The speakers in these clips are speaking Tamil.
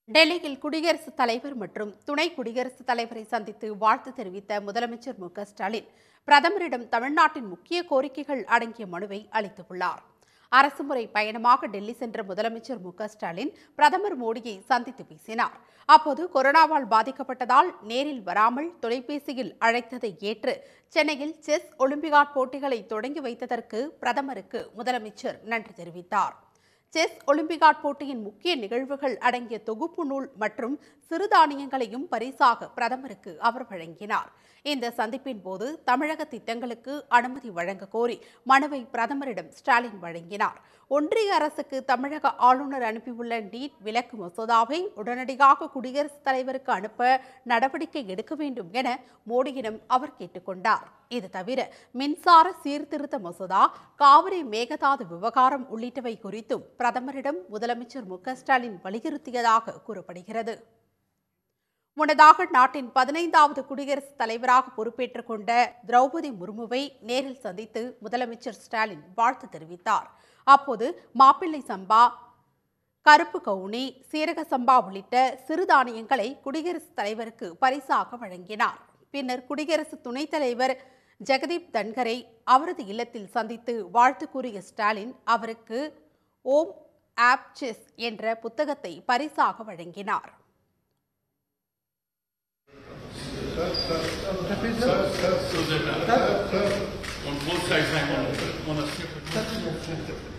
டெல்லியில் குடியரசுத் தலைவர் மற்றும் துணை குடியரசுத் தலைவரை சந்தித்து வாழ்த்து தெரிவித்த முதலமைச்சர் மு க ஸ்டாலின் பிரதமரிடம் தமிழ்நாட்டின் முக்கிய கோரிக்கைகள் அடங்கிய மனுவை அளித்துள்ளார் அரசுமுறை பயணமாக டெல்லி சென்ற முதலமைச்சர் மு க ஸ்டாலின் பிரதமர் மோடியை சந்தித்து பேசினார் அப்போது கொரோனாவால் பாதிக்கப்பட்டதால் நேரில் வராமல் தொலைபேசியில் அழைத்ததை ஏற்று சென்னையில் செஸ் ஒலிம்பியாட் போட்டிகளை தொடங்கி வைத்ததற்கு பிரதமருக்கு முதலமைச்சர் நன்றி தெரிவித்தார் செஸ் ஒலிம்பியாட் போட்டியின் முக்கிய நிகழ்வுகள் அடங்கிய தொகுப்பு நூல் மற்றும் சிறுதானியங்களையும் பரிசாக பிரதமருக்கு அவர் வழங்கினார் இந்த சந்திப்பின் போது தமிழக திட்டங்களுக்கு அனுமதி வழங்க கோரி மனுவை பிரதமரிடம் ஸ்டாலின் வழங்கினார் ஒன்றிய அரசுக்கு தமிழக ஆளுநர் அனுப்பியுள்ள நீட் விலக்கு மசோதாவை உடனடியாக குடியரசுத் தலைவருக்கு அனுப்ப நடவடிக்கை எடுக்க வேண்டும் என மோடியிடம் அவர் கேட்டுக்கொண்டார் இது தவிர மின்சார சீர்திருத்த மசோதா காவிரி மேகதாது விவகாரம் உள்ளிட்டவை குறித்தும் பிரதமரிடம் முதலமைச்சர் மு க ஸ்டாலின் வலியுறுத்தியதாக கூறப்படுகிறது முன்னதாக நாட்டின் பதினைந்தாவது குடியரசுத் தலைவராக பொறுப்பேற்றுக் கொண்ட திரௌபதி முர்முவை நேரில் சந்தித்து முதலமைச்சர் ஸ்டாலின் வாழ்த்து தெரிவித்தார் அப்போது மாப்பிள்ளை சம்பா கருப்பு கவுனி சீரக சம்பா உள்ளிட்ட சிறுதானியங்களை குடியரசுத் தலைவருக்கு பரிசாக வழங்கினார் பின்னர் குடியரசு துணைத் தலைவர் ஜெகதீப் தன்கரை அவரது இல்லத்தில் சந்தித்து வாழ்த்து கூறிய ஸ்டாலின் அவருக்கு ஓம் ஆப் செஸ் என்ற புத்தகத்தை பரிசாக வழங்கினார் So that uh, on both sides I want, want to skip it.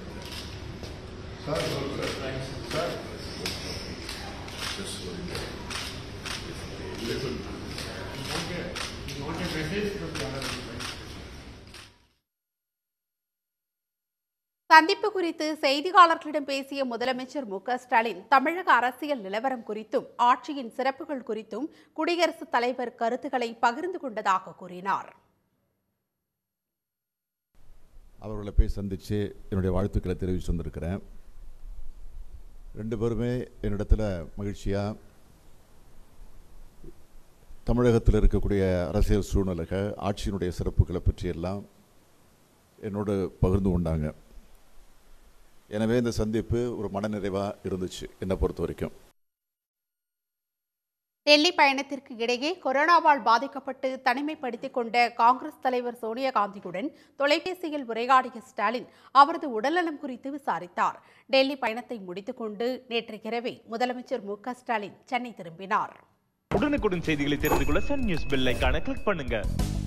சந்திப்பு குறித்து செய்தியாளர்களிடம் பேசிய முதலமைச்சர் மு க ஸ்டாலின் தமிழக அரசியல் நிலவரம் குறித்தும் ஆட்சியின் சிறப்புகள் குறித்தும் குடியரசுத் தலைவர் கருத்துக்களை பகிர்ந்து கொண்டதாக கூறினார் அவர்களை போய் சந்தித்து என்னுடைய வாழ்த்துக்களை தெரிவித்து வந்திருக்கிறேன் ரெண்டு பேருமே என்னிடத்தில் மகிழ்ச்சியாக தமிழகத்தில் இருக்கக்கூடிய அரசியல் சூழ்நிலைகள் ஆட்சியினுடைய சிறப்புகளை பற்றியெல்லாம் என்னோடு பகிர்ந்து கொண்டாங்க எனவே இந்த சந்திப்பு ஒரு மனநிறைவாக இருந்துச்சு என்னை பொறுத்த வரைக்கும் டெல்லி பயணத்திற்கு இடையே கொரோனாவால் பாதிக்கப்பட்டு தனிமைப்படுத்திக் கொண்ட காங்கிரஸ் தலைவர் சோனியா காந்தியுடன் தொலைபேசியில் உரையாடிய ஸ்டாலின் அவரது உடல்நலம் குறித்து விசாரித்தார் டெல்லி பயணத்தை முடித்துக்கொண்டு நேற்று இரவே முதலமைச்சர் மு க ஸ்டாலின் சென்னை திரும்பினார் உடனுக்குடன் செய்திகளை தெரிந்து கொள்ள சன் நியூஸ் பெல் ஐகானை கிளிக் பண்ணுங்க